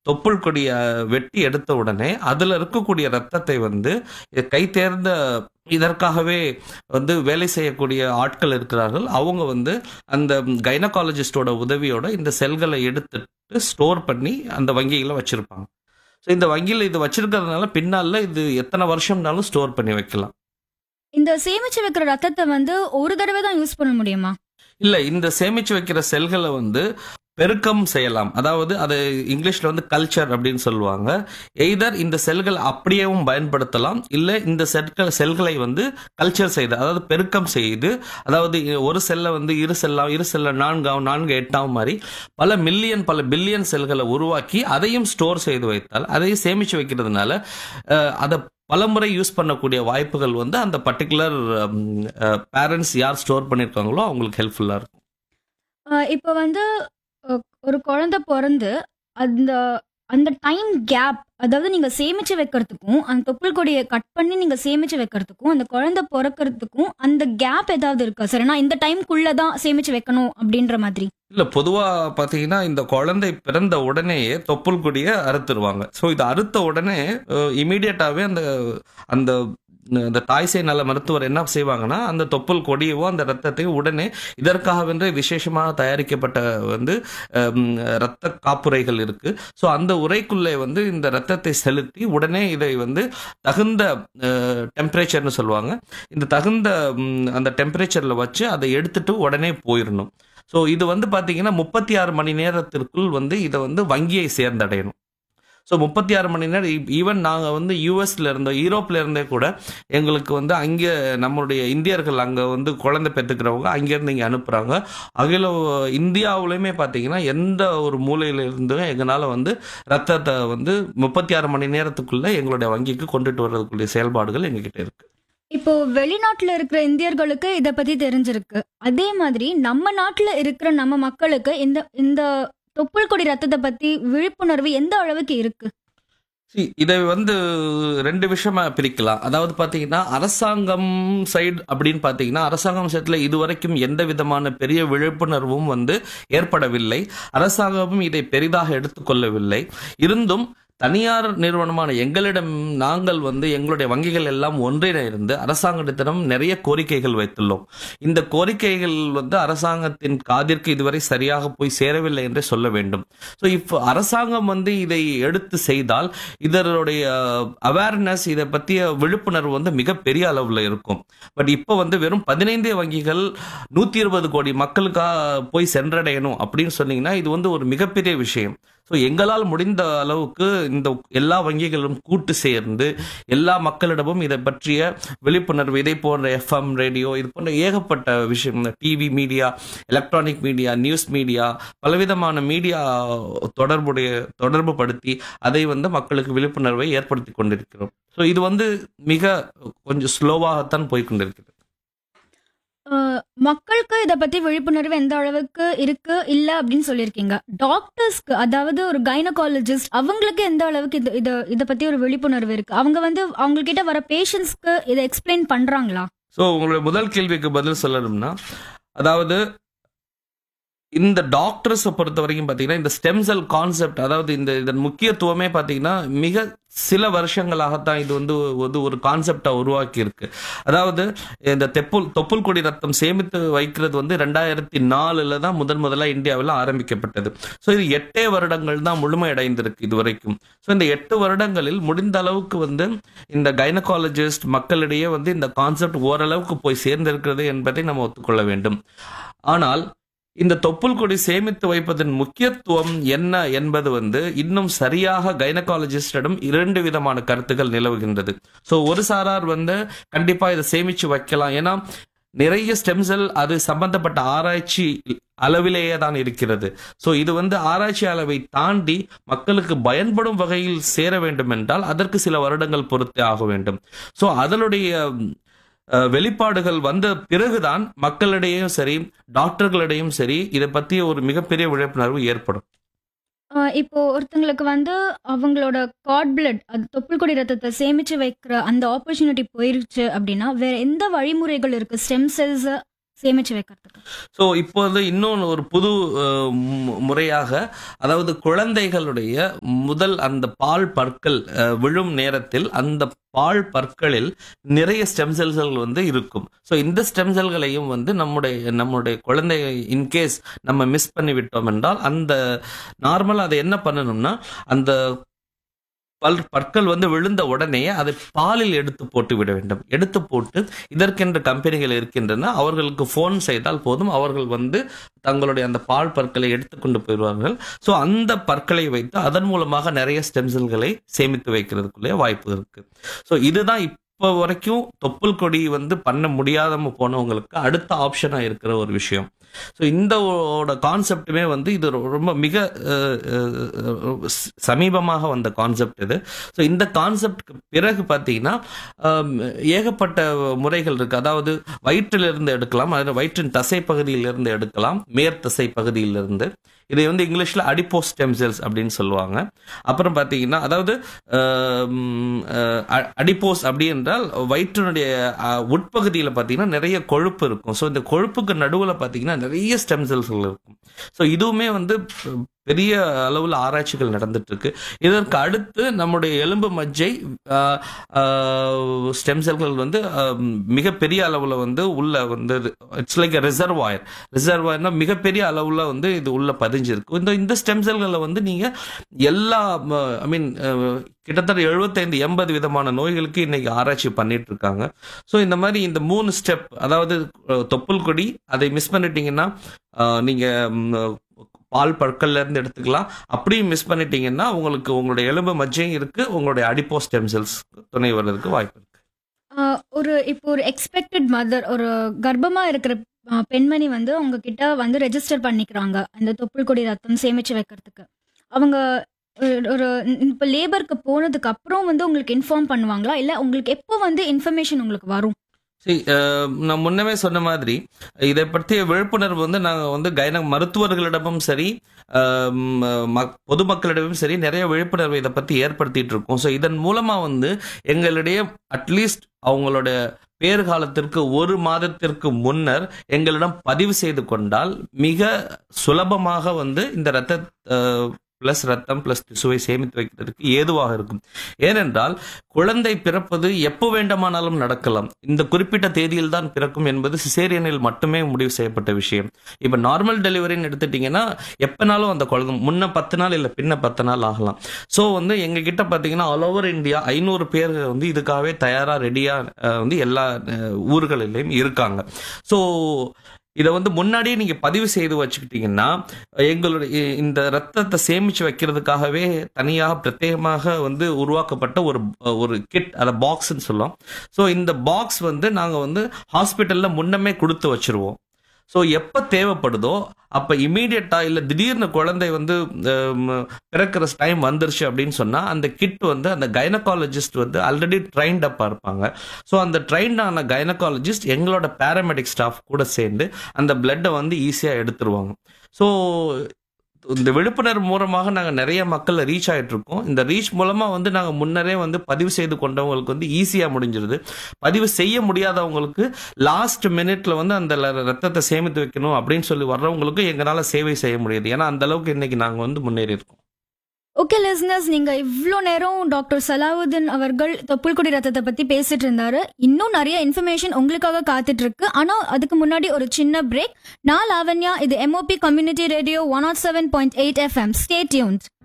தொப்புள் கொடியை வெட்டி எடுத்த உடனே அதுல இருக்கக்கூடிய ரத்தத்தை வந்து கை தேர்ந்த இதற்காகவே வந்து வேலை செய்யக்கூடிய ஆட்கள் இருக்கிறார்கள் அவங்க வந்து அந்த கைனகாலஜிஸ்டோட உதவியோட இந்த செல்களை எடுத்துட்டு ஸ்டோர் பண்ணி அந்த வங்கிகளை வச்சிருப்பாங்க ஸோ இந்த வங்கியில் இது வச்சிருக்கிறதுனால பின்னால இது எத்தனை வருஷம்னாலும் ஸ்டோர் பண்ணி வைக்கலாம் இந்த சேமிச்சு வைக்கிற ரத்தத்தை வந்து ஒரு தடவை தான் யூஸ் பண்ண முடியுமா இல்ல இந்த சேமிச்சு வைக்கிற செல்களை வந்து பெருக்கம் செய்யலாம் அதாவது அது இங்கிலீஷ்ல வந்து கல்ச்சர் அப்படின்னு சொல்லுவாங்க எய்தர் இந்த செல்கள் அப்படியேவும் பயன்படுத்தலாம் இல்ல இந்த செல்கள் செல்களை வந்து கல்ச்சர் செய்து அதாவது பெருக்கம் செய்து அதாவது ஒரு செல்லை வந்து இரு செல்லாம் இரு செல்ல நான்காம் நான்கு எட்டாம் மாதிரி பல மில்லியன் பல பில்லியன் செல்களை உருவாக்கி அதையும் ஸ்டோர் செய்து வைத்தால் அதையும் சேமிச்சு வைக்கிறதுனால அஹ், அதை பலமுறை யூஸ் பண்ணக்கூடிய வாய்ப்புகள் வந்து அந்த பர்டிகுலர் பேரண்ட்ஸ் யார் ஸ்டோர் பண்ணியிருக்காங்களோ அவங்களுக்கு ஹெல்ப்ஃபுல்லாக இருக்கும் அஹ் இப்போ வந்து அஹ், ஒரு குழந்தை பிறந்து அந்த அந்த டைம் கேப் அதாவது நீங்க சேமிச்சு வைக்கிறதுக்கும் அந்த தொப்புள் கொடியை கட் பண்ணி நீங்க சேமிச்சு வைக்கிறதுக்கும் அந்த குழந்தை பிறக்கிறதுக்கும் அந்த கேப் ஏதாவது இருக்கா சார் ஏன்னா இந்த டைம்குள்ள தான் சேமிச்சு வைக்கணும் அப்படின்ற மாதிரி இல்ல பொதுவா பாத்தீங்கன்னா இந்த குழந்தை பிறந்த உடனேயே தொப்புள் கொடியை அறுத்துருவாங்க ஸோ இது அறுத்த உடனே இமீடியட்டாவே அந்த அந்த அந்த தாய்சேய் நல மருத்துவர் என்ன செய்வாங்கன்னா அந்த தொப்புள் கொடியவோ அந்த ரத்தத்தையும் உடனே இதற்காகவென்றே விசேஷமாக தயாரிக்கப்பட்ட வந்து ஹம், ரத்த காப்புரைகள் இருக்கு ஸோ அந்த உரைக்குள்ளே வந்து இந்த ரத்தத்தை செலுத்தி உடனே இதை வந்து தகுந்த டெம்பரேச்சர்னு சொல்லுவாங்க இந்த தகுந்த ம், அந்த டெம்பரேச்சர்ல வச்சு அதை எடுத்துட்டு உடனே போயிடணும் ஸோ இது வந்து பார்த்தீங்கன்னா முப்பத்தி ஆறு மணி நேரத்திற்குள் வந்து இதை வந்து வங்கியை சேர்ந்தடையணும் ஸோ முப்பத்தி ஆறு மணி நேரம் ஈவன் நாங்கள் வந்து யூஎஸ்ல இருந்தோம் யூரோப்ல இருந்தே கூட எங்களுக்கு வந்து அங்கே நம்மளுடைய இந்தியர்கள் அங்கே வந்து குழந்தை பெற்றுக்கிறவங்க அங்கேருந்து இங்கே அனுப்புகிறாங்க அகில இந்தியாவுலையுமே பார்த்தீங்கன்னா எந்த ஒரு மூலையில இருந்தும் எங்களால் வந்து ரத்தத்தை வந்து முப்பத்தி ஆறு மணி நேரத்துக்குள்ளே எங்களுடைய வங்கிக்கு கொண்டுட்டு வர்றதுக்குரிய செயல்பாடுகள் எங்ககிட்ட இருக்கு இப்போ வெளிநாட்டுல இருக்கிற இந்தியர்களுக்கு இத பத்தி தெரிஞ்சிருக்கு அதே மாதிரி நம்ம நாட்டுல இருக்கிற நம்ம மக்களுக்கு இந்த இந்த தொப்புள் கொடி ரத்தத்தை பத்தி விழிப்புணர்வு எந்த அளவுக்கு இருக்கு See, இதை வந்து ரெண்டு விஷயமா பிரிக்கலாம் அதாவது பாத்தீங்கன்னா அரசாங்கம் சைடு அப்படின்னு பாத்தீங்கன்னா அரசாங்கம் சைட்ல இதுவரைக்கும் எந்த விதமான பெரிய விழிப்புணர்வும் வந்து ஏற்படவில்லை அரசாங்கமும் இதை பெரிதாக எடுத்துக்கொள்ளவில்லை இருந்தும் தனியார் நிறுவனமான எங்களிடம் நாங்கள் வந்து எங்களுடைய வங்கிகள் எல்லாம் ஒன்றிணைந்து அரசாங்கத்திடம் நிறைய கோரிக்கைகள் வைத்துள்ளோம் இந்த கோரிக்கைகள் வந்து அரசாங்கத்தின் காதிற்கு இதுவரை சரியாக போய் சேரவில்லை என்று சொல்ல வேண்டும் ஸோ இப்போ அரசாங்கம் வந்து இதை எடுத்து செய்தால் இதனுடைய அவேர்னஸ் இதை பற்றிய விழிப்புணர்வு வந்து மிகப்பெரிய அளவில் இருக்கும் பட் இப்போ வந்து வெறும் பதினைந்தே வங்கிகள் நூற்றி இருபது கோடி மக்களுக்காக போய் சென்றடையணும் அப்படின்னு சொன்னீங்கன்னா இது வந்து ஒரு மிகப்பெரிய விஷயம் ஸோ எங்களால் முடிந்த அளவுக்கு இந்த எல்லா வங்கிகளும் கூட்டு சேர்ந்து எல்லா மக்களிடமும் இதை பற்றிய விழிப்புணர்வு இதை போன்ற எஃப்எம் ரேடியோ இது போன்ற ஏகப்பட்ட விஷயம் TV media electronic media news media பலவிதமான மீடியா தொடர்புடைய தொடர்பு படுத்தி அதை வந்து மக்களுக்கு விழிப்புணர்வை ஏற்படுத்தி கொண்டிருக்கிறோம் ஸோ இது வந்து மிக கொஞ்சம் ஸ்லோவாகத்தான் போய் கொண்டிருக்கிறது அஹ், மக்களுக்கு இத பத்தி விழிப்புணர்வு எந்த அளவுக்கு இருக்கு இல்ல அப்படின்னு சொல்லியிருக்கீங்க டாக்டர்ஸ்க்கு அதாவது ஒரு கைனகாலஜிஸ்ட் அவங்களுக்கு எந்த அளவுக்கு இது இத இத பத்தி ஒரு விழிப்புணர்வு இருக்கு அவங்க வந்து அவங்க கிட்ட வர பேஷண்ட்ஸ்க்கு இதை எக்ஸ்பிளைன் பண்றாங்களா ஸோ உங்களுடைய முதல் கேள்விக்கு பதில் சொல்லணும்னா அதாவது இந்த டாக்டர்ஸை பொறுத்த வரைக்கும் பார்த்தீங்கன்னா இந்த ஸ்டெம் செல் கான்செப்ட் அதாவது இந்த இதன் முக்கியத்துவமே பார்த்தீங்கன்னா மிக சில வருஷங்களாகத்தான் இது வந்து வந்து ஒரு கான்செப்டா உருவாக்கி இருக்கு அதாவது இந்த தெப்புல் தொப்புள் கொடி ரத்தம் சேமித்து வைக்கிறது வந்து ரெண்டாயிரத்தி நாலுல தான் முதன் முதலா இந்தியாவில் ஆரம்பிக்கப்பட்டது ஸோ இது எட்டே வருடங்கள் தான் முழுமையடைந்திருக்கு இது வரைக்கும் ஸோ இந்த எட்டு வருடங்களில் முடிந்த அளவுக்கு வந்து இந்த கைனகாலஜிஸ்ட் மக்களிடையே வந்து இந்த கான்செப்ட் ஓரளவுக்கு போய் சேர்ந்திருக்கிறது என்பதை நம்ம ஒத்துக்கொள்ள வேண்டும் ஆனால் இந்த தொப்புள் கொடி சேமித்து வைப்பதன் முக்கியத்துவம் என்ன என்பது வந்து இன்னும் சரியாக கைனகாலஜிஸ்டிடம் இரண்டு விதமான கருத்துக்கள் நிலவுகின்றது ஸோ ஒரு சாரார் வந்து கண்டிப்பா இதை சேமிச்சு வைக்கலாம் ஏன்னா நிறைய ஸ்டெம் செல் அது சம்பந்தப்பட்ட ஆராய்ச்சி அளவிலேயே தான் இருக்கிறது ஸோ இது வந்து ஆராய்ச்சி அளவை தாண்டி மக்களுக்கு பயன்படும் வகையில் சேர வேண்டும் என்றால் அதற்கு சில வருடங்கள் பொறுத்தே ஆக வேண்டும் ஸோ அதனுடைய அஹ், வெளிப்பாடுகள் வந்த பிறகுதான் மக்களிடையும் சரி டாக்டர்களிடையும் சரி இதை பற்றி ஒரு மிகப்பெரிய விழிப்புணர்வு ஏற்படும் அஹ், இப்போ ஒருத்தங்களுக்கு வந்து அவங்களோட காட் பிளட் அது தொப்புள் கொடி ரத்தத்தை சேமிச்சு வைக்கிற அந்த ஆப்பர்ச்சுனிட்டி போயிருச்சு அப்படின்னா வேற எந்த வழிமுறைகள் இருக்கு ஸ்டெம் செல்ஸ் சேமிச்சு வைக்கிறதுக்கு ஸோ இப்போ வந்து இன்னொன்று ஒரு புது அஹ், மு- முறையாக அதாவது குழந்தைகளுடைய முதல் அந்த பால் பற்கள் அஹ், விழும் நேரத்தில் அந்த பால் பற்களில் நிறைய ஸ்டெம் செல்கள் வந்து இருக்கும் ஸோ இந்த ஸ்டெம் செல்களையும் வந்து நம்முடைய நம்முடைய குழந்தை இன்கேஸ் நம்ம மிஸ் பண்ணி விட்டோம் என்றால் அந்த நார்மலாக அதை என்ன பண்ணணும்னா அந்த பல் பற்கள் வந்து விழுந்த உடனே அதை பாலில் எடுத்து போட்டு விட வேண்டும் எடுத்து போட்டு இதற்கென்று கம்பெனிகள் இருக்கின்றன அவர்களுக்கு ஃபோன் செய்தால் போதும் அவர்கள் வந்து தங்களுடைய அந்த பால் பற்களை எடுத்துக்கொண்டு போயிடுவார்கள் ஸோ அந்த பற்களை வைத்து அதன் மூலமாக நிறைய ஸ்டெம் செல்களை சேமித்து வைக்கிறதுக்குள்ளே வாய்ப்பு இருக்கு ஸோ இதுதான் இப்போ வரைக்கும் தொப்புள் கொடி வந்து பண்ண முடியாதம போனவங்களுக்கு அடுத்த ஆப்ஷனாக இருக்கிற ஒரு விஷயம் ஸோ இந்த கான்செப்டுமே வந்து இது ரொம்ப மிக அஹ், அஹ், ஸ்- சமீபமாக வந்த கான்செப்ட் இது ஸோ இந்த கான்செப்ட்க்கு பிறகு பார்த்தீங்கன்னா ஆம், ஏகப்பட்ட முறைகள் இருக்கு அதாவது வயிற்றிலிருந்து எடுக்கலாம் அதாவது வயிற்றின் தசை பகுதியிலிருந்து எடுக்கலாம் மேற்தசை பகுதியிலிருந்து இதை வந்து இங்கிலீஷில் அடிப்போஸ் ஸ்டெம் செல்ஸ் அப்படின்னு சொல்லுவாங்க அப்புறம் பார்த்தீங்கன்னா அதாவது அடிப்போஸ் அப்படி என்றால் வயிற்றினுடைய அஹ், உட்பகுதியில் பார்த்தீங்கன்னா நிறைய கொழுப்பு இருக்கும் ஸோ இந்த கொழுப்புக்கு நடுவில் பார்த்தீங்கன்னா நிறைய ஸ்டெம் செல்ஸ்கள் இருக்கும் ஸோ இதுவுமே வந்து பெ- பெரிய அளவில் ஆராய்ச்சிகள் நடந்துட்டு இருக்கு இதற்கு அடுத்து நம்முடைய எலும்பு மஜ்ஜை ஸ்டெம் செல்கள் வந்து அஹ், மிகப்பெரிய அளவில் வந்து உள்ள வந்து இட்ஸ் லைக் ரிசர்வாயர் ரிசர்வாயர்னா மிகப்பெரிய அளவில் வந்து இது உள்ள பதிஞ்சிருக்கு இந்த இந்த ஸ்டெம் செல்களை வந்து நீங்க எல்லா ஐ மீன் கிட்டத்தட்ட எழுபத்தைந்து எண்பது விதமான நோய்களுக்கு இன்னைக்கு ஆராய்ச்சி பண்ணிட்டு இருக்காங்க ஸோ இந்த மாதிரி இந்த மூணு ஸ்டெப் அதாவது அஹ், தொப்புள் கொடி அதை மிஸ் பண்ணிட்டீங்கன்னா அஹ், நீங்க ம், பால் பற்கள்ல இருந்து எடுத்துக்கலாம் அப்படியும் மிஸ் பண்ணிட்டீங்கன்னா உங்களுக்கு உங்களுடைய எலும்பு மஜ்ஜையும் இருக்கு உங்களுடைய அடிப்போ ஸ்டெம் செல்ஸ் துணை வர்றதுக்கு வாய்ப்பு இருக்கு ஆஹ் ஒரு இப்போ ஒரு எக்ஸ்பெக்டட் மதர் ஒரு கர்ப்பமா இருக்கிற ஆஹ் பெண்மணி வந்து அவங்க கிட்ட வந்து ரெஜிஸ்டர் பண்ணிக்கிறாங்க அந்த தொப்புள் கொடி ரத்தம் சேமிச்சு வைக்கிறதுக்கு அவங்க ஒரு- ஒரு இப்போ லேபருக்கு போனதுக்கு அப்புறம் வந்து உங்களுக்கு இன்ஃபார்ம் பண்ணுவாங்களா இல்ல உங்களுக்கு எப்போ வந்து இன்ஃபர்மேஷன் உங்களுக்கு வரும் சரி அஹ், நான் முன்னமே சொன்ன மாதிரி இதை பற்றிய விழிப்புணர்வு வந்து நாங்கள் வந்து கைன மருத்துவர்களிடமும் சரி அஹ், ம- மக்- பொதுமக்களிடமும் சரி நிறைய விழிப்புணர்வு இதை பற்றி ஏற்படுத்திட்டு இருக்கோம் ஸோ இதன் மூலமாக வந்து எங்களிடையே அட்லீஸ்ட் அவங்களோட பேறு காலத்திற்கு ஒரு மாதத்திற்கு முன்னர் எங்களிடம் பதிவு செய்து கொண்டால் மிக சுலபமாக வந்து இந்த ரத்த பிளஸ் ரத்தம் பிளஸ் திசுவை சேமித்து வைக்கிறதுக்கு ஏதுவாக இருக்கும் ஏனென்றால் குழந்தை பிறப்பது எப்போ வேண்டுமானாலும் நடக்கலாம் இந்த குறிப்பிட்ட தேதியில் தான் பிறக்கும் என்பது சிசேரியனில் மட்டுமே முடிவு செய்யப்பட்ட விஷயம் இப்போ நார்மல் டெலிவரின்னு எடுத்துட்டீங்கன்னா எப்பனாலும் அந்த குழந்தை முன்ன பத்து நாள் இல்லை பின்ன பத்து நாள் ஆகலாம் ஸோ வந்து எங்க கிட்ட பார்த்தீங்கன்னா ஆல் ஓவர் இந்தியா ஐநூறு பேர் வந்து இதுக்காகவே தயாரா ரெடியா வந்து எல்லா அஹ், ஊர்களிலையும் இருக்காங்க ஸோ இதை வந்து முன்னாடியே நீங்க பதிவு செய்து வச்சுக்கிட்டீங்கன்னா எங்களுடைய இந்த ரத்தத்தை சேமிச்சு வைக்கிறதுக்காகவே தனியாக பிரத்யேகமாக வந்து உருவாக்கப்பட்ட ஒரு ஒரு கிட் அதை பாக்ஸ்ன்னு சொல்லுவோம் ஸோ இந்த பாக்ஸ் வந்து நாங்கள் வந்து ஹாஸ்பிட்டலில் முன்னமே கொடுத்து வச்சிருவோம் ஸோ எப்போ தேவைப்படுதோ அப்போ இமீடியட்டாக இல்லை திடீர்னு குழந்தை வந்து ஹம், பிறக்கிற டைம் வந்துருச்சு அப்படின்னு சொன்னால் அந்த கிட் வந்து அந்த கைனகாலஜிஸ்ட் வந்து ஆல்ரெடி ட்ரைன்ட் அப்பாக இருப்பாங்க ஸோ அந்த ட்ரைன்ட் ஆன கைனகாலஜிஸ்ட் எங்களோட பேராமெடிக் ஸ்டாஃப் கூட சேர்ந்து அந்த பிளட்டை வந்து ஈஸியாக எடுத்துருவாங்க ஸோ இந்த விழிப்புணர்வு மூலமாக நாங்கள் நிறைய மக்களை ரீச் ஆயிட்டு இருக்கோம் இந்த ரீச் மூலமாக வந்து நாங்கள் முன்னரே வந்து பதிவு செய்து கொண்டவங்களுக்கு வந்து ஈஸியாக முடிஞ்சிருது பதிவு செய்ய முடியாதவங்களுக்கு லாஸ்ட் மினிட்ல வந்து அந்த ல- ரத்தத்தை சேமித்து வைக்கணும் அப்படின்னு சொல்லி வர்றவங்களுக்கு எங்களால் சேவை செய்ய முடியுது ஏன்னா அந்த அளவுக்கு இன்னைக்கு நாங்கள் வந்து முன்னேறி இருக்கோம் ஓகே லிஸ்னஸ் நீங்க இவ்வளோ நேரம் டாக்டர் சலாவுதீன் அவர்கள் தொப்புள் கொடி ரத்தத்தை பத்தி பேசிட்டு இருந்தாரு இன்னும் நிறைய இன்ஃபர்மேஷன் உங்களுக்காக காத்துட்டு இருக்கு ஆனா அதுக்கு முன்னாடி ஒரு சின்ன பிரேக் நான் லாவண்யா இது MOP community radio one not seven point eight FM stay tunes